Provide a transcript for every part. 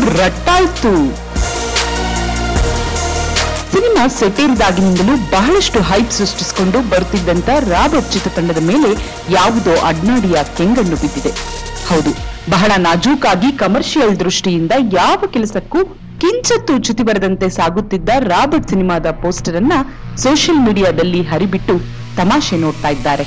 ರಟ್ಟಾಯ್ತು cinema ಸೆಟೇರಿದಾಗಿನಿಂದಲೂ ಬಹಳಷ್ಟು hype ಸೃಷ್ಟಿಸಿಕೊಂಡು ಬರುತ್ತಿದ್ದಂತ Robert ಚಿತ್ರತಂಡದ ಮೇಲೆ ಯಾವುದೋ ಅಡ್ನಾಡಿಯ ಕೆಂಗಣ್ಣು ಬಿದ್ದಿದೆ ಹೌದು ಬಹಳ ನಾಜೂಕಾಗಿ ಕಮರ್ಷಿಯಲ್ ದೃಷ್ಟಿಯಿಂದ ಯಾವ ಕೆಲಸಕ್ಕೂ ಕಿಂಚತ್ತು ಚ್ಯುತಿ ಬರದಂತೆ ಸಾಗುತ್ತಿದ್ದ ರಾಬರ್ಟ್ ಸಿನಿಮಾದ ಪೋಸ್ಟರ್ ಅನ್ನ ಸೋಷಿಯಲ್ ಮೀಡಿಯಾದಲ್ಲಿ ಹರಿಬಿಟ್ಟು ತಮಾಷೆ ನೋಡ್ತಾ ಇದ್ದಾರೆ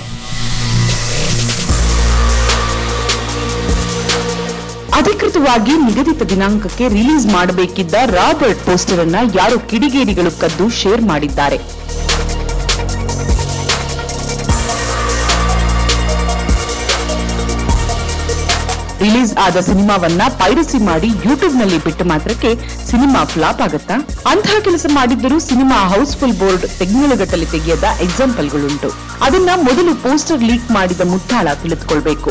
ಅಧಿಕೃತವಾಗಿ ನಿಗದಿತ ದಿನಾಂಕಕ್ಕೆ ರಿಲೀಸ್ ಮಾಡಬೇಕಿದ್ದ ರಾಬರ್ಟ್ ಪೋಸ್ಟರ್ ಅನ್ನ ಯಾರೋ ಕಿಡಿಗೇಡಿಗಳು ಕದ್ದು ಶೇರ್ ಮಾಡಿದ್ದಾರೆ ರಿಲೀಸ್ ಆದ ಸಿನಿಮಾವನ್ನ ಪೈರಸಿ ಮಾಡಿ ಯೂಟ್ಯೂಬ್ ನಲ್ಲಿ ಬಿಟ್ಟ ಮಾತ್ರಕ್ಕೆ ಸಿನಿಮಾ ಫ್ಲಾಪ್ ಆಗತ್ತಾ ಅಂತಹ ಕೆಲಸ ಮಾಡಿದ್ದರೂ ಸಿನಿಮಾ ಹೌಸ್ಫುಲ್ ಬೋರ್ಡ್ ತೆಗ್ನಲಗಟ್ಟಲೆ ತೆಗೆಯದ ಎಕ್ಸಾಂಪಲ್ಗಳುಂಟು ಅದನ್ನ ಮೊದಲು ಪೋಸ್ಟರ್ ಲೀಕ್ ಮಾಡಿದ ಮುಟ್ಟಾಳ ತಿಳಿದುಕೊಳ್ಬೇಕು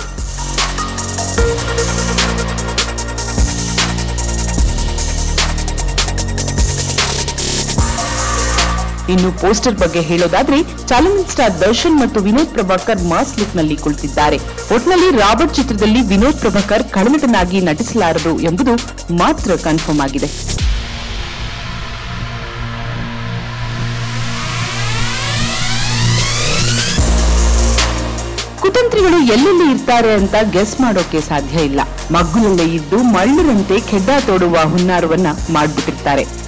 ಇನ್ನು ಪೋಸ್ಟರ್ ಬಗ್ಗೆ ಹೇಳೋದಾದ್ರೆ ಚಾಲೆಂಜಿಂಗ್ ಸ್ಟಾರ್ ದರ್ಶನ್ ಮತ್ತು ವಿನೋದ್ ಪ್ರಭಾಕರ್ ಮಾಸ್ ಲುಕ್ ನಲ್ಲಿ ಕುಳಿತಿದ್ದಾರೆ ಒಟ್ನಲ್ಲಿ ರಾಬರ್ಟ್ ಚಿತ್ರದಲ್ಲಿ ವಿನೋದ್ ಪ್ರಭಾಕರ್ ಖಳನಟನಾಗಿ ನಟಿಸಲಾರರು ಎಂಬುದು ಮಾತ್ರ ಕನ್ಫರ್ಮ್ ಆಗಿದೆ ಕುತಂತ್ರಿಗಳು ಎಲ್ಲೆಲ್ಲಿ ಇರ್ತಾರೆ ಅಂತ ಗೆಸ್ ಮಾಡೋಕೆ ಸಾಧ್ಯ ಇಲ್ಲ ಮಗ್ಗುಲಲ್ಲೇ ಇದ್ದು ಮಳ್ಳರಂತೆ ಖೆಡ್ಡ ತೋಡುವ ಹುನ್ನಾರವನ್ನ ಮಾಡ್ಬಿಟ್ಟಿರ್ತಾರೆ